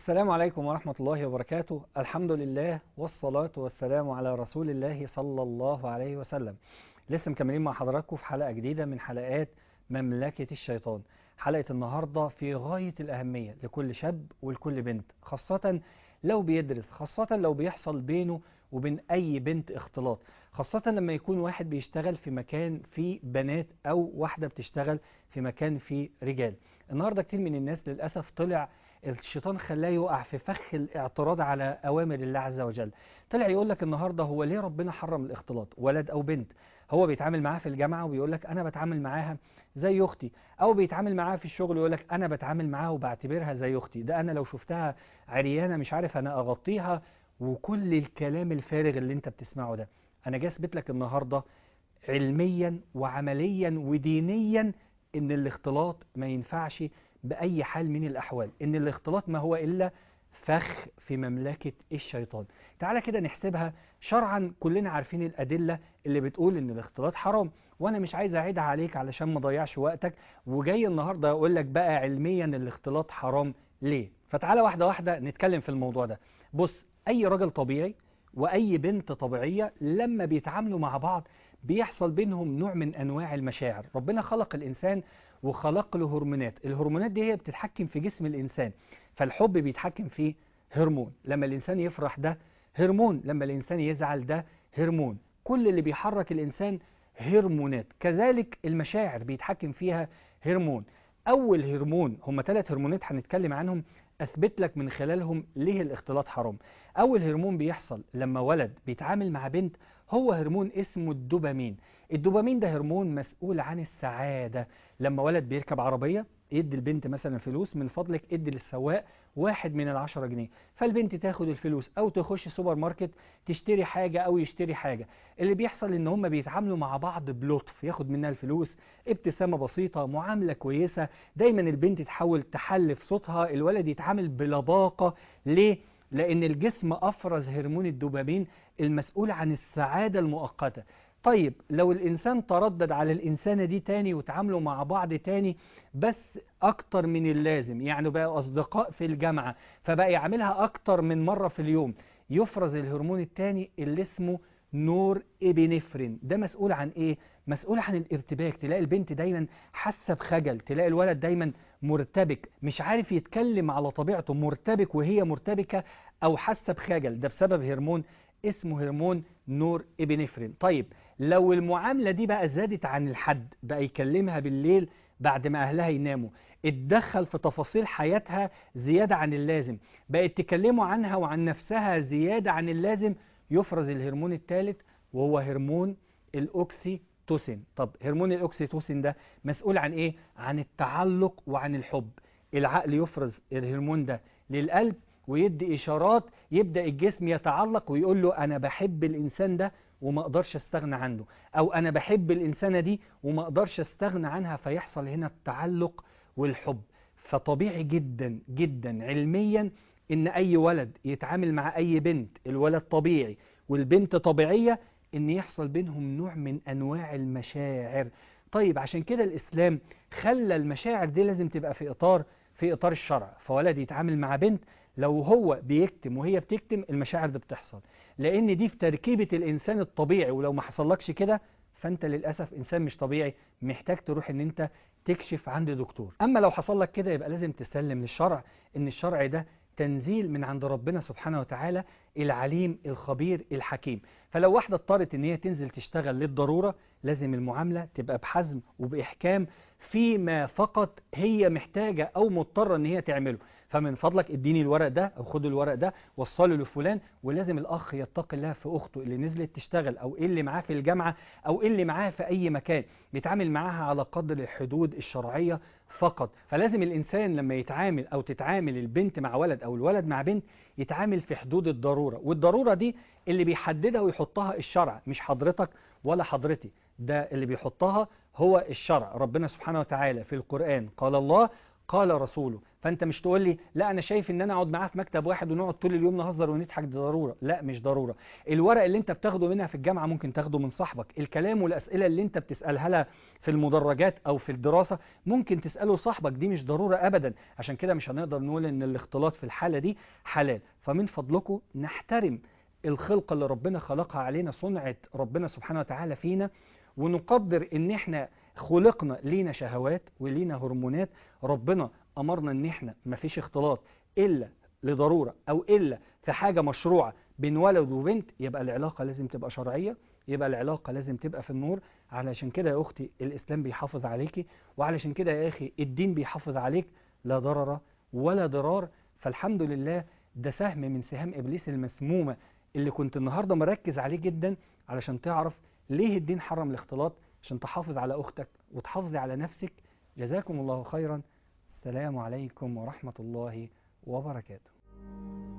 السلام عليكم ورحمة الله وبركاته الحمد لله والصلاة والسلام على رسول الله صلى الله عليه وسلم لسه مكملين مع حضراتكم في حلقة جديدة من حلقات مملكة الشيطان حلقة النهاردة في غاية الأهمية لكل شاب ولكل بنت خاصة لو بيدرس خاصة لو بيحصل بينه وبين أي بنت اختلاط خاصة لما يكون واحد بيشتغل في مكان فيه بنات أو واحدة بتشتغل في مكان فيه رجال النهاردة كتير من الناس للأسف طلع الشيطان خلاه يقع في فخ الاعتراض على أوامر الله عز وجل طلع يقول لك النهاردة هو ليه ربنا حرم الاختلاط ولد أو بنت هو بيتعامل معاها في الجامعة وبيقول لك أنا بتعامل معاها زي أختي أو بيتعامل معاها في الشغل ويقول لك أنا بتعامل معاها وبعتبرها زي أختي ده أنا لو شفتها عريانة مش عارف أنا أغطيها وكل الكلام الفارغ اللي أنت بتسمعه ده أنا جاي أثبت لك النهاردة علميا وعمليا ودينيا إن الاختلاط ما ينفعش بأي حال من الأحوال إن الاختلاط ما هو إلا فخ في مملكة الشيطان تعالى كده نحسبها شرعا كلنا عارفين الأدلة اللي بتقول إن الاختلاط حرام وأنا مش عايز أعيدها عليك علشان ما ضيعش وقتك وجاي النهاردة أقول لك بقى علميا الاختلاط حرام ليه فتعالى واحدة واحدة نتكلم في الموضوع ده بص أي راجل طبيعي وأي بنت طبيعية لما بيتعاملوا مع بعض بيحصل بينهم نوع من أنواع المشاعر ربنا خلق الإنسان وخلق له هرمونات الهرمونات دي هي بتتحكم في جسم الإنسان فالحب بيتحكم فيه هرمون لما الإنسان يفرح ده هرمون لما الإنسان يزعل ده هرمون كل اللي بيحرك الإنسان هرمونات كذلك المشاعر بيتحكم فيها هرمون أول هرمون هم ثلاث هرمونات هنتكلم عنهم أثبت لك من خلالهم ليه الاختلاط حرام أول هرمون بيحصل لما ولد بيتعامل مع بنت هو هرمون اسمه الدوبامين الدوبامين ده هرمون مسؤول عن السعادة لما ولد بيركب عربية يدي البنت مثلا فلوس من فضلك ادي للسواق واحد من العشرة جنيه فالبنت تاخد الفلوس او تخش سوبر ماركت تشتري حاجة او يشتري حاجة اللي بيحصل ان هم بيتعاملوا مع بعض بلطف ياخد منها الفلوس ابتسامة بسيطة معاملة كويسة دايما البنت تحاول تحلف صوتها الولد يتعامل بلباقة ليه؟ لان الجسم افرز هرمون الدوبامين المسؤول عن السعادة المؤقتة طيب لو الإنسان تردد على الإنسانة دي تاني وتعاملوا مع بعض تاني بس أكتر من اللازم يعني بقى أصدقاء في الجامعة فبقى يعملها أكتر من مرة في اليوم يفرز الهرمون التاني اللي اسمه نور إبنفرين ده مسؤول عن إيه؟ مسؤول عن الارتباك تلاقي البنت دايما حاسة بخجل تلاقي الولد دايما مرتبك مش عارف يتكلم على طبيعته مرتبك وهي مرتبكة أو حاسة بخجل ده بسبب هرمون اسمه هرمون نور إبنفرين طيب لو المعاملة دي بقى زادت عن الحد بقى يكلمها بالليل بعد ما أهلها يناموا اتدخل في تفاصيل حياتها زيادة عن اللازم بقت تكلموا عنها وعن نفسها زيادة عن اللازم يفرز الهرمون الثالث وهو هرمون الأوكسيتوسين طب هرمون الأوكسيتوسين ده مسؤول عن إيه؟ عن التعلق وعن الحب العقل يفرز الهرمون ده للقلب ويدي إشارات يبدأ الجسم يتعلق ويقول له أنا بحب الإنسان ده وما اقدرش استغنى عنه او انا بحب الانسانه دي وما اقدرش استغنى عنها فيحصل هنا التعلق والحب فطبيعي جدا جدا علميا ان اي ولد يتعامل مع اي بنت الولد طبيعي والبنت طبيعيه ان يحصل بينهم نوع من انواع المشاعر طيب عشان كده الاسلام خلى المشاعر دي لازم تبقى في اطار في اطار الشرع فولد يتعامل مع بنت لو هو بيكتم وهي بتكتم المشاعر دي بتحصل لان دي في تركيبة الانسان الطبيعي ولو ما حصلكش كده فانت للأسف انسان مش طبيعي محتاج تروح ان انت تكشف عند دكتور اما لو حصل لك كده يبقى لازم تسلم للشرع ان الشرع ده تنزيل من عند ربنا سبحانه وتعالى العليم الخبير الحكيم فلو واحدة اضطرت ان هي تنزل تشتغل للضرورة لازم المعاملة تبقى بحزم وبإحكام فيما فقط هي محتاجة او مضطرة ان هي تعمله فمن فضلك اديني الورق ده او خد الورق ده وصله لفلان ولازم الاخ يتقي الله في اخته اللي نزلت تشتغل او اللي معاه في الجامعة او اللي معاه في اي مكان بيتعامل معاها على قدر الحدود الشرعية فقط فلازم الانسان لما يتعامل او تتعامل البنت مع ولد او الولد مع بنت يتعامل في حدود الضرورة والضرورة دي اللي بيحددها ويحطها الشرع مش حضرتك ولا حضرتي ده اللي بيحطها هو الشرع ربنا سبحانه وتعالى في القرآن قال الله قال رسوله فانت مش تقول لي لا انا شايف ان انا اقعد معاه في مكتب واحد ونقعد طول اليوم نهزر ونضحك دي ضروره لا مش ضروره الورق اللي انت بتاخده منها في الجامعه ممكن تاخده من صاحبك الكلام والاسئله اللي انت بتسالها لها في المدرجات او في الدراسه ممكن تساله صاحبك دي مش ضروره ابدا عشان كده مش هنقدر نقول ان الاختلاط في الحاله دي حلال فمن فضلكم نحترم الخلقه اللي ربنا خلقها علينا صنعه ربنا سبحانه وتعالى فينا ونقدر ان احنا خلقنا لينا شهوات ولينا هرمونات ربنا امرنا ان احنا مفيش اختلاط الا لضروره او الا في حاجه مشروعه بين ولد وبنت يبقى العلاقه لازم تبقى شرعيه يبقى العلاقه لازم تبقى في النور علشان كده يا اختي الاسلام بيحافظ عليكي وعلشان كده يا اخي الدين بيحافظ عليك لا ضرر ولا ضرار فالحمد لله ده سهم من سهام ابليس المسمومه اللي كنت النهارده مركز عليه جدا علشان تعرف ليه الدين حرم الاختلاط عشان تحافظ على اختك وتحافظي على نفسك جزاكم الله خيرا السلام عليكم ورحمه الله وبركاته